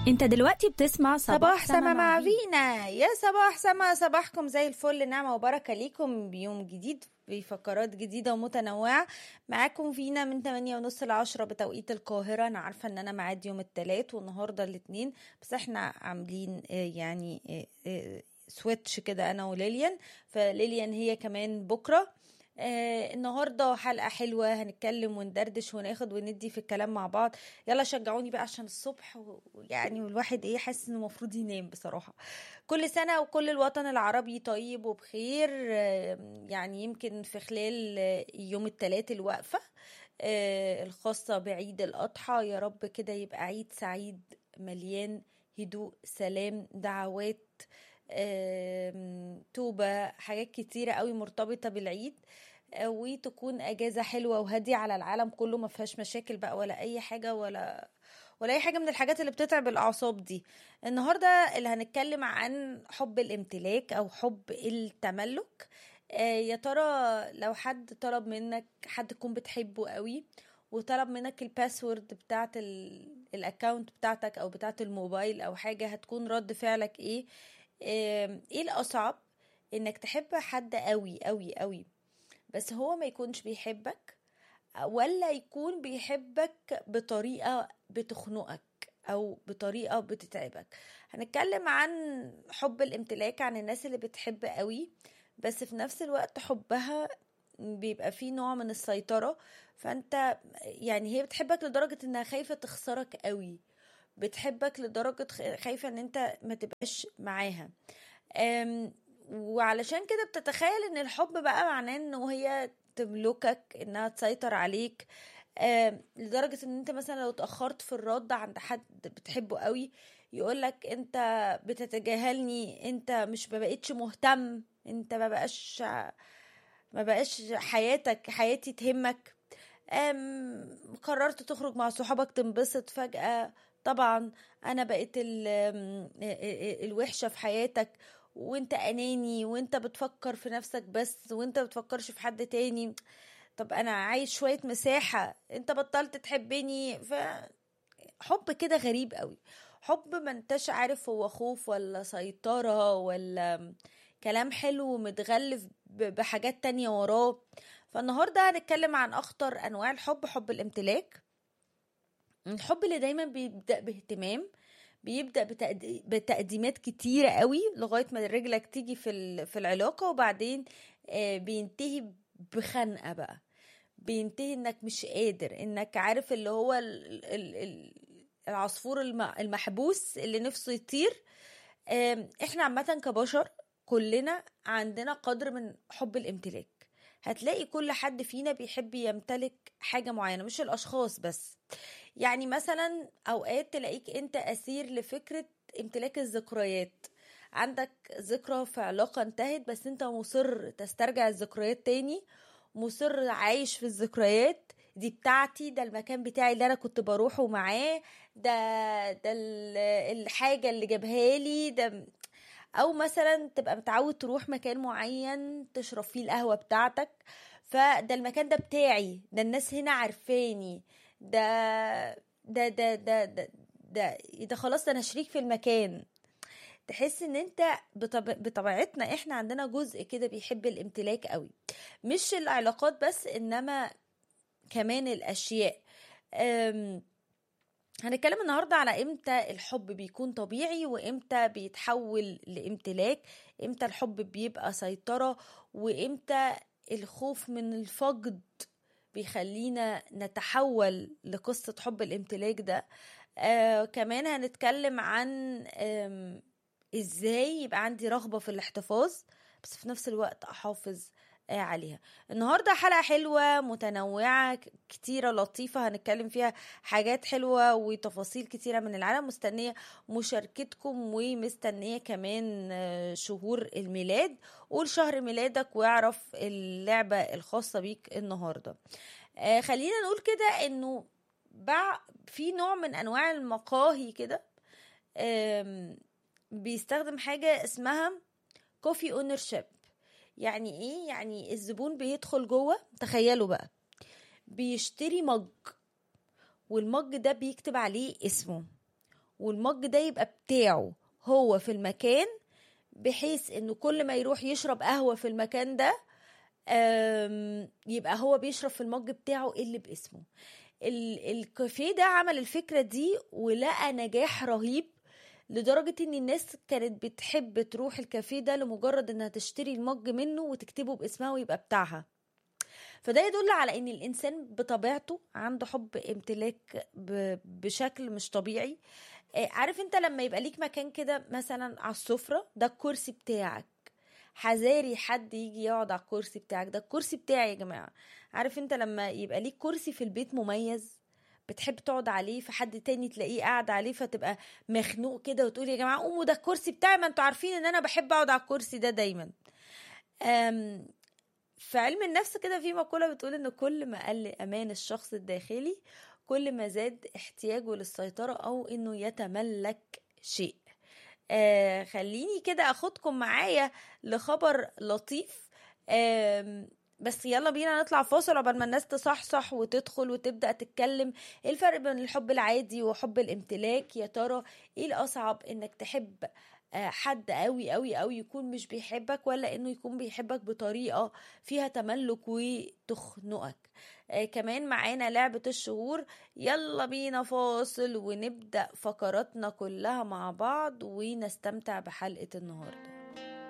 انت دلوقتي بتسمع صباح, صباح سما مع فينا يا صباح سما صباحكم زي الفل نعمة وبركة ليكم بيوم جديد بفقرات جديدة ومتنوعة معاكم فينا من 8 ونص ل 10 بتوقيت القاهرة أنا عارفة إن أنا معاد يوم التلات والنهاردة الاثنين بس احنا عاملين آه، يعني آه، آه، سويتش كده أنا وليليان فليليان هي كمان بكرة آه النهارده حلقه حلوه هنتكلم وندردش وناخد وندي في الكلام مع بعض يلا شجعوني بقى عشان الصبح و- ويعني والواحد ايه حاسس انه المفروض ينام بصراحه كل سنه وكل الوطن العربي طيب وبخير آه، يعني يمكن في خلال آه، يوم الثلاث الوقفه آه، الخاصه بعيد الاضحى يا رب كده يبقى عيد سعيد مليان هدوء سلام دعوات آم، توبة حاجات كتيرة قوي مرتبطة بالعيد آه، وتكون اجازة حلوة وهادية على العالم كله ما فيهاش مشاكل بقى ولا اي حاجة ولا ولا اي حاجة من الحاجات اللي بتتعب الاعصاب دي النهاردة اللي هنتكلم عن حب الامتلاك او حب التملك آه، يا ترى لو حد طلب منك حد تكون بتحبه قوي وطلب منك الباسورد بتاعت ال- الاكاونت بتاعتك او بتاعت الموبايل او حاجة هتكون رد فعلك ايه آم، ايه الاصعب انك تحب حد قوي قوي قوي بس هو ما يكونش بيحبك ولا يكون بيحبك بطريقة بتخنقك او بطريقة بتتعبك هنتكلم عن حب الامتلاك عن الناس اللي بتحب قوي بس في نفس الوقت حبها بيبقى فيه نوع من السيطرة فانت يعني هي بتحبك لدرجة انها خايفة تخسرك قوي بتحبك لدرجة خ- خايفة ان انت ما تبقاش معاها أم، وعلشان كده بتتخيل ان الحب بقى معناه انه هي تملكك انها تسيطر عليك أم، لدرجة ان انت مثلا لو اتأخرت في الرد عند حد بتحبه قوي يقولك انت بتتجاهلني انت مش ما بقتش مهتم انت ما بقاش ما بقاش حياتك حياتي تهمك أم قررت تخرج مع صحابك تنبسط فجأة طبعا انا بقيت ال- أم، الوحشة في حياتك وانت اناني وانت بتفكر في نفسك بس وانت بتفكرش في حد تاني طب انا عايز شوية مساحة انت بطلت تحبني ف حب كده غريب قوي حب ما انتش عارف هو خوف ولا سيطرة ولا كلام حلو متغلف ب- بحاجات تانية وراه فالنهاردة هنتكلم عن أخطر أنواع الحب حب الامتلاك الحب اللي دايما بيبدأ باهتمام بيبدأ بتقد- بتقديمات كتيرة قوي لغاية ما رجلك تيجي في ال- في العلاقة وبعدين آه، بينتهي بخنقة بقى بينتهي انك مش قادر انك عارف اللي هو ال- ال- ال- العصفور الم- المحبوس اللي نفسه يطير آم، احنا عامة كبشر كلنا عندنا قدر من حب الامتلاك هتلاقي كل حد فينا بيحب يمتلك حاجة معينة مش الأشخاص بس يعني مثلا أوقات تلاقيك أنت أسير لفكرة امتلاك الذكريات عندك ذكرى في علاقة انتهت بس أنت مصر تسترجع الذكريات تاني مصر عايش في الذكريات دي بتاعتي ده المكان بتاعي اللي انا كنت بروحه معاه ده ده ال- الحاجة اللي جابها لي ده او مثلا تبقى متعود تروح مكان معين تشرب فيه القهوة بتاعتك فده المكان ده بتاعي ده الناس هنا عارفاني ده ده ده ده ده ده, ده خلاص ده انا شريك في المكان تحس ان انت بطب... بطبيعتنا احنا عندنا جزء كده بيحب الامتلاك قوي مش العلاقات بس انما كمان الاشياء أم... هنتكلم النهاردة على امتى الحب بيكون طبيعي وامتى بيتحول لامتلاك امتى الحب بيبقى سيطرة وامتى الخوف من الفقد بيخلينا نتحول لقصة حب الامتلاك ده آه كمان هنتكلم عن آم، ازاي يبقى عندي رغبة في الاحتفاظ بس في نفس الوقت احافظ آه، عليها النهارده حلقة حلوة متنوعة ك- كتيرة لطيفة هنتكلم فيها حاجات حلوة وتفاصيل كتيرة من العالم مستنية مشاركتكم ومستنية كمان آه، شهور الميلاد قول شهر ميلادك واعرف اللعبة الخاصة بيك النهاردة آه، خلينا نقول كده انه بع... في نوع من انواع المقاهي كده آم، بيستخدم حاجة اسمها كوفي اونر شيب يعني ايه يعني الزبون بيدخل جوه تخيلوا بقى بيشتري مج والمج ده بيكتب عليه اسمه والمج ده يبقى بتاعه هو في المكان بحيث انه كل ما يروح يشرب قهوة في المكان ده آم، يبقى هو بيشرب في المج بتاعه اللي باسمه ال- الكافيه ده عمل الفكرة دي ولقى نجاح رهيب لدرجة ان الناس كانت بتحب تروح الكافيه ده لمجرد انها تشتري المج منه وتكتبه باسمها ويبقى بتاعها فده يدل على ان الانسان بطبيعته عنده حب امتلاك ب- بشكل مش طبيعي آه، عارف انت لما يبقى ليك مكان كده مثلا على السفرة ده الكرسي بتاعك حذاري حد يجي يقعد على الكرسي بتاعك ده الكرسي بتاعي يا جماعة عارف انت لما يبقى ليك كرسي في البيت مميز بتحب تقعد عليه فحد تاني تلاقيه قاعد عليه فتبقى مخنوق كده وتقول يا جماعة قوموا ده الكرسي بتاعي ما انتوا عارفين ان انا بحب اقعد على الكرسي ده دايما أم في علم النفس كده في مقولة بتقول ان كل ما قل امان الشخص الداخلي كل ما زاد احتياجه للسيطرة او انه يتملك شيء آه خليني كده اخدكم معايا لخبر لطيف آم، بس يلا بينا نطلع فاصل عقبال ما الناس تصحصح وتدخل وتبدأ تتكلم ايه الفرق بين الحب العادي وحب الامتلاك يا ترى ايه الاصعب انك تحب آه، حد قوي قوي قوي يكون مش بيحبك ولا انه يكون بيحبك بطريقة فيها تملك وتخنقك آه كمان معانا لعبة الشهور يلا بينا فاصل ونبدأ فقراتنا كلها مع بعض ونستمتع بحلقة النهارده